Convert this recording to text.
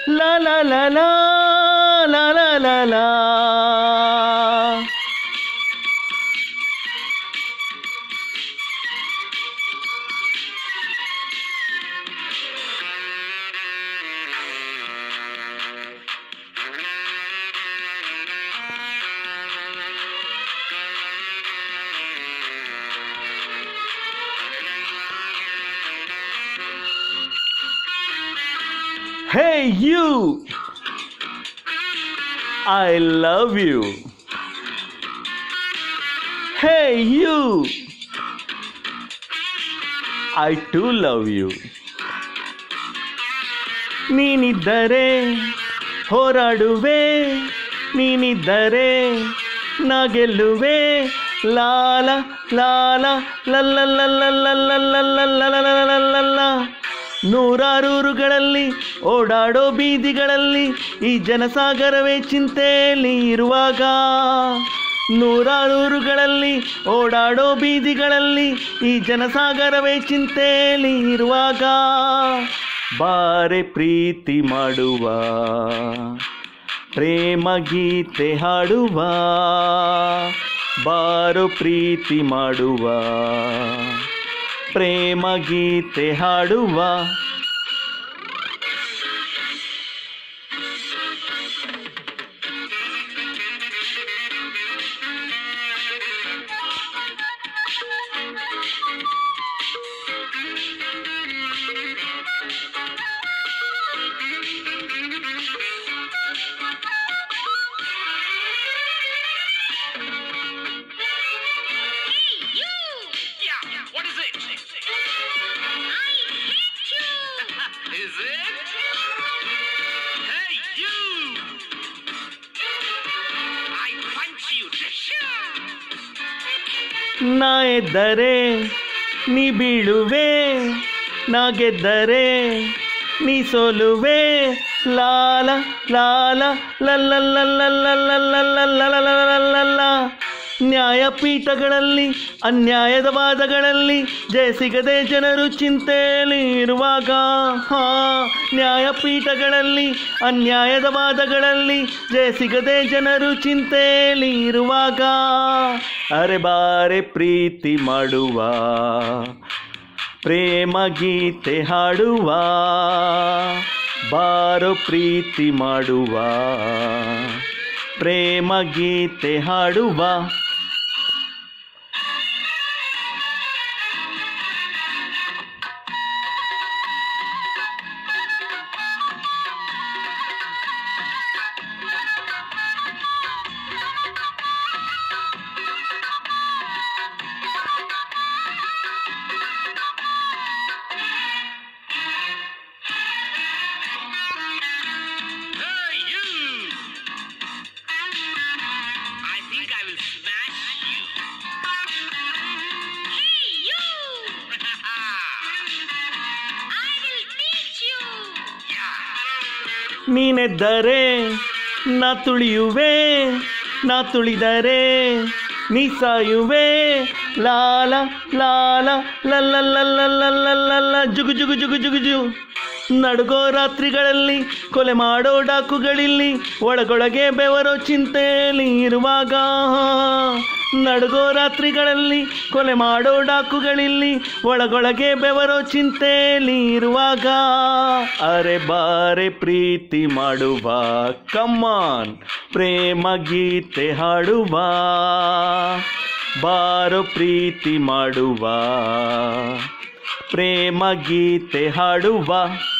Law law law law law law law law Hey, you! I love you. Hey, you! I too love you. ನೀನಿದ್ದರೆ ಹೋರಾಡುವೆ ನೀನಿದ್ದರೆ ನಾ ಗೆಲ್ಲುವೆ ಲಾಲ ಲಾಲ ಲಲ್ಲ ನೂರಾರೂರುಗಳಲ್ಲಿ ಓಡಾಡೋ ಬೀದಿಗಳಲ್ಲಿ ಈ ಜನಸಾಗರವೇ ಚಿಂತೆಯಲ್ಲಿ ಇರುವಾಗ ನೂರಾರೂರುಗಳಲ್ಲಿ ಓಡಾಡೋ ಬೀದಿಗಳಲ್ಲಿ ಈ ಜನಸಾಗರವೇ ಚಿಂತೆಯಲ್ಲಿ ಇರುವಾಗ ಬಾರೆ ಪ್ರೀತಿ ಮಾಡುವ ಪ್ರೇಮ ಗೀತೆ ಹಾಡುವ ಬಾರು ಪ್ರೀತಿ ಮಾಡುವ ಪ್ರೇಮ ಗೀತೆ ಹಾಡುವ Yeah, what is it? Is it? Hey, you! I punch you. ನಾ ಎದ್ದರೆ ನೀ ಬೀಳುವೆ ನಾ ಗೆದ್ದರೆ ನೀ ಸೋಲುವೆ ಲಾಲ ಲಾಲ ಲಲ್ಲ ನ್ಯಾಯಪೀಠಗಳಲ್ಲಿ ಅನ್ಯಾಯದ ವಾದಗಳಲ್ಲಿ ಜಯ ಸಿಗದೆ ಜನರು ಚಿಂತೆಯಲ್ಲಿ ಇರುವಾಗ ಹಾ ನ್ಯಾಯಪೀಠಗಳಲ್ಲಿ ಅನ್ಯಾಯದ ವಾದಗಳಲ್ಲಿ ಜಯ ಸಿಗದೆ ಜನರು ಚಿಂತೆಯಲ್ಲಿ ಇರುವಾಗ ಅರೆ ಬಾರೆ ಪ್ರೀತಿ ಮಾಡುವ ಪ್ರೇಮ ಗೀತೆ ಹಾಡುವ ಬಾರೋ ಪ್ರೀತಿ ಮಾಡುವ ಪ್ರೇಮ ಗೀತೆ ಹಾಡುವ Hey, you! I think I will smash you. Hey, you! I will teach you! Yeah. ನೀನೆದ್ದರೆ ನಾ ತುಳಿಯುವೆ ನಾ ತುಳಿದರೆ ನೀ ಸಾಯುವೆ ಲಾಲ ಲಾಲ ಲಲ್ಲ ಜುಗು ಜುಗು ಜುಗು ಜುಗು ಜು ನಡುಗೋ ರಾತ್ರಿಗಳಲ್ಲಿ ಕೊಲೆ ಮಾಡೋ ಡಾಕುಗಳಿಲ್ಲಿ ಒಳಗೊಳಗೆ ಬೆವರೋ ಚಿಂತೆಯಲ್ಲಿ ಇರುವಾಗ ನಡುಗೋ ರಾತ್ರಿಗಳಲ್ಲಿ ಕೊಲೆ ಮಾಡೋ ಡಾಕುಗಳಿಲ್ಲಿ ಒಳಗೊಳಗೆ ಬೆವರೋ ಚಿಂತೆಯಲ್ಲಿ ಇರುವಾಗ ಅರೆ ಬಾರೆ ಪ್ರೀತಿ ಮಾಡುವ ಕಮ್ಮಾನ್ ಪ್ರೇಮ ಗೀತೆ ಹಾಡುವ ಬಾರೋ ಪ್ರೀತಿ ಮಾಡುವ ಪ್ರೇಮ ಗೀತೆ ಹಾಡುವ